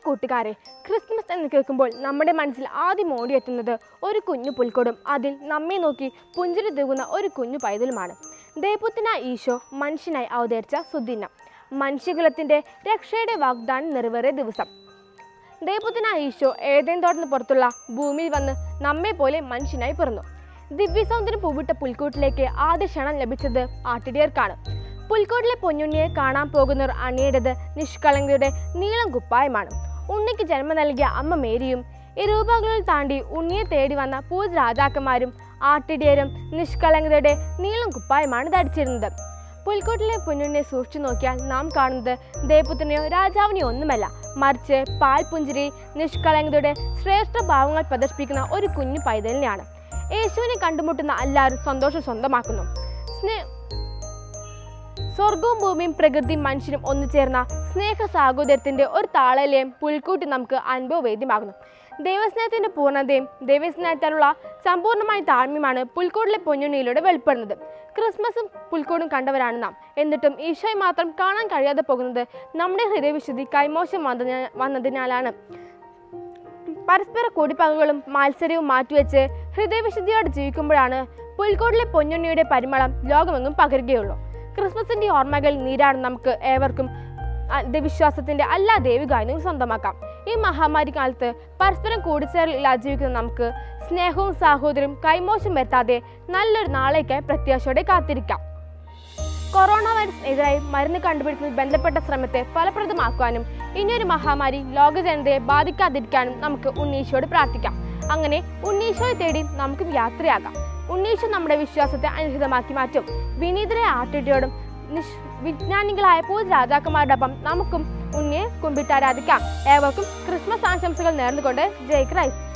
കൂട്ടുകാരെ ക്രിസ്മസ് എന്ന് കേൾക്കുമ്പോൾ നമ്മുടെ മനസ്സിൽ ആദ്യം ഓടിയെത്തുന്നത് ഒരു കുഞ്ഞു പുൽക്കൊടും അതിൽ നമ്മെ നോക്കി പുഞ്ചിരി തൂകുന്ന ഒരു കുഞ്ഞു പൈതലുമാണ് ദേവപുത്തനായ ഈശോ മനുഷ്യനായി അവതരിച്ച സുദിനം മനുഷ്യകുലത്തിൻ്റെ രക്ഷയുടെ വാഗ്ദാനം നിറവേറിയ ദിവസം ദേവപുത്തനായ ഈശോ ഏതേൻ തോട്ടത്തിന് പുറത്തുള്ള ഭൂമിയിൽ വന്ന് നമ്മെ പോലെ മനുഷ്യനായി പിറന്നു ദിവ്യസൗന്ദര്യം പൂവിട്ട പുൽക്കൂട്ടിലേക്ക് ആദ്യ ക്ഷണം ലഭിച്ചത് ആട്ടിടിയർക്കാണ് പുൽക്കൂട്ടിലെ പൊന്നുണ്ണിയെ കാണാൻ പോകുന്നവർ അണിയേണ്ടത് നിഷ്കളങ്കയുടെ നീളം കുപ്പായമാണ് ഉണ്ണിക്ക് ജന്മം നൽകിയ അമ്മ മേരിയും ഇരുപകളിൽ താണ്ടി ഉണ്ണിയെ തേടി വന്ന പൂജ രാജാക്കന്മാരും ആട്ടിടിയരും നിഷ്കളങ്കതയുടെ നീളം കുപ്പായമാണ് ധരിച്ചിരുന്നത് പുൽക്കൂട്ടിലെ പൊന്നുണ്ണിയെ സൂക്ഷിച്ചു നോക്കിയാൽ നാം കാണുന്നത് ദേവപുത്രനെയോ രാജാവിനെയോ ഒന്നുമല്ല മറിച്ച് പാൽപുഞ്ചിരി നിഷ്കളങ്കതയുടെ ശ്രേഷ്ഠ ഭാവങ്ങൾ പ്രദർശിപ്പിക്കുന്ന ഒരു കുഞ്ഞു പൈതലിനെയാണ് യേശുവിനെ കണ്ടുമുട്ടുന്ന എല്ലാവരും സന്തോഷം സ്വന്തമാക്കുന്നു സ്നേ സ്വർഗവും ഭൂമിയും പ്രകൃതിയും മനുഷ്യനും ഒന്നുചേർന്ന സ്നേഹ സാഹോദര്യത്തിന്റെ ഒരു താളലയം പുൽക്കൂട്ടി നമുക്ക് അനുഭവവേദ്യമാകുന്നു ദൈവസ്നേഹത്തിന്റെ പൂർണ്ണതയും ദൈവസ്നേഹത്താലുള്ള സമ്പൂർണ്ണമായ താഴ്മയുമാണ് പുൽക്കൂട്ടിലെ പൊന്നുണ്ണിയിലൂടെ വെളിപ്പെടുന്നത് ക്രിസ്മസും പുൽക്കൂടും കണ്ടവരാണ് നാം എന്നിട്ടും ഈശോയെ മാത്രം കാണാൻ കഴിയാതെ പോകുന്നത് നമ്മുടെ ഹൃദയവിശുദ്ധി കൈമോശം വന്നതിനാൽ വന്നതിനാലാണ് പരസ്പര കൂടിപ്പകകളും മത്സരവും മാറ്റിവെച്ച് ഹൃദയവിശുദ്ധിയോടെ ജീവിക്കുമ്പോഴാണ് പുൽക്കോട്ടിലെ പൊന്നുണ്ണിയുടെ പരിമളം ലോകമെങ്ങും പകരുകയുള്ളൂ ക്രിസ്മസിന്റെ ഓർമ്മകൾ നീരാണ് നമുക്ക് ഏവർക്കും വിശ്വാസത്തിന്റെ എല്ലാ ദൈവികാര്യവും സ്വന്തമാക്കാം ഈ മഹാമാരി കാലത്ത് പരസ്പരം കൂടിച്ചേരലില്ലാതെ ജീവിക്കുന്ന നമുക്ക് സ്നേഹവും സാഹോദര്യവും കൈമോശം വരുത്താതെ നല്ലൊരു നാളേക്കായി പ്രത്യാശയോടെ കാത്തിരിക്കാം കൊറോണ വൈറസിനെതിരായി മരുന്ന് കണ്ടുപിടിക്കുന്നതിൽ ബന്ധപ്പെട്ട ശ്രമത്തെ ഫലപ്രദമാക്കുവാനും ഇനിയൊരു മഹാമാരി ലോക ജനതയെ ബാധിക്കാതിരിക്കാനും നമുക്ക് ഉണ്ണീശോയോട് പ്രാർത്ഥിക്കാം അങ്ങനെ ഉണ്ണീശോയെ തേടി നമുക്കും യാത്രയാകാം ഉണ്ണീശോ നമ്മുടെ വിശ്വാസത്തെ അനുഹിതമാക്കി മാറ്റും വിനീതരായ ആട്ടിയോടും നിഷ് വിജ്ഞാനികളായ പൂജ രാജാക്കന്മാരോടൊപ്പം നമുക്കും ഉണ്ണിയെ കുമ്പിട്ടാരാധിക്കാം ഏവർക്കും ക്രിസ്മസ് ആശംസകൾ നേർന്നുകൊണ്ട് ജയ് ക്രൈസ്റ്റ്